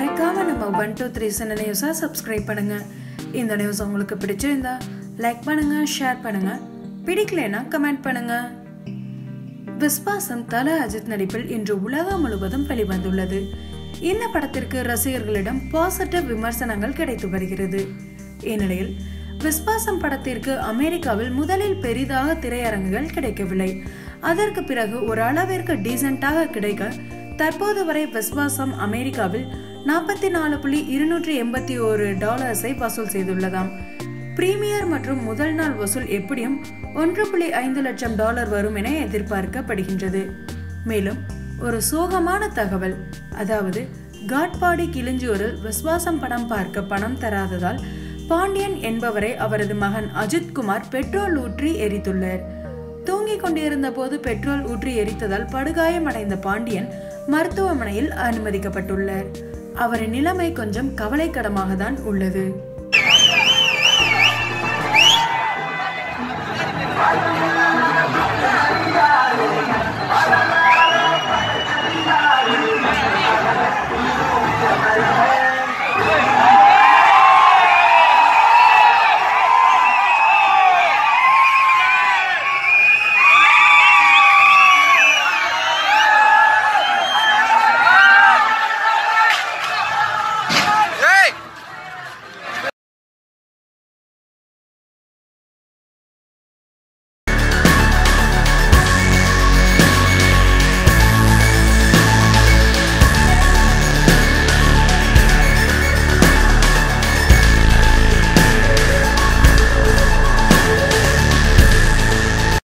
மறக்காம நம்ம one two three சின்ன நியூஸை சப்ஸ்கிரைப் பண்ணுங்க இந்த நியூஸ் உங்களுக்கு பிடிச்சிருந்தா லைக் பண்ணுங்க ஷேர் பண்ணுங்க பிடிக்கலைன்னா கமெண்ட் பண்ணுங்க விஸ்வாசம் தல அஜித் நடிப்பில் இன்று உலகம் முழுவதும் வெளிவந்துள்ளது இந்த படத்திற்கு ரசிகர்களிடம் பாசிட்டிவ் விமர்சனங்கள் கிடைத்து வருகிறது இந்நிலையில் விஸ்வாசம் படத்திற்கு அமெரிக்காவில் முதலில் பெரிதாக திரையரங்குகள் கிடைக்கவில்லை அதற்கு பிறகு ஒரு அளவிற்கு டீசென்டாக கிடைக்க தற்போது வரை விஸ்வாசம் அமெரிக்காவில் நாற்பத்தி நாலு புள்ளி இருநூற்றி எண்பத்தி ஒரு டாலர்ஸை வசூல் செய்துள்ளதாம் பிரீமியர் மற்றும் முதல் நாள் வசூல் எப்படியும் ஒன்று புள்ளி ஐந்து லட்சம் டாலர் வரும் என எதிர்பார்க்கப்படுகின்றது மேலும் ஒரு சோகமான தகவல் அதாவது காட்பாடி கிளிஞ்சூரில் விஸ்வாசம் படம் பார்க்க பணம் தராததால் பாண்டியன் என்பவரை அவரது மகன் அஜித் குமார் பெட்ரோல் ஊற்றி எரித்துள்ளார் தூங்கிக் கொண்டிருந்த போது பெட்ரோல் ஊற்றி எரித்ததால் படுகாயமடைந்த பாண்டியன் மருத்துவமனையில் அனுமதிக்கப்பட்டுள்ளார் அவரின் நிலைமை கொஞ்சம் கவலைக்கிடமாக தான் உள்ளது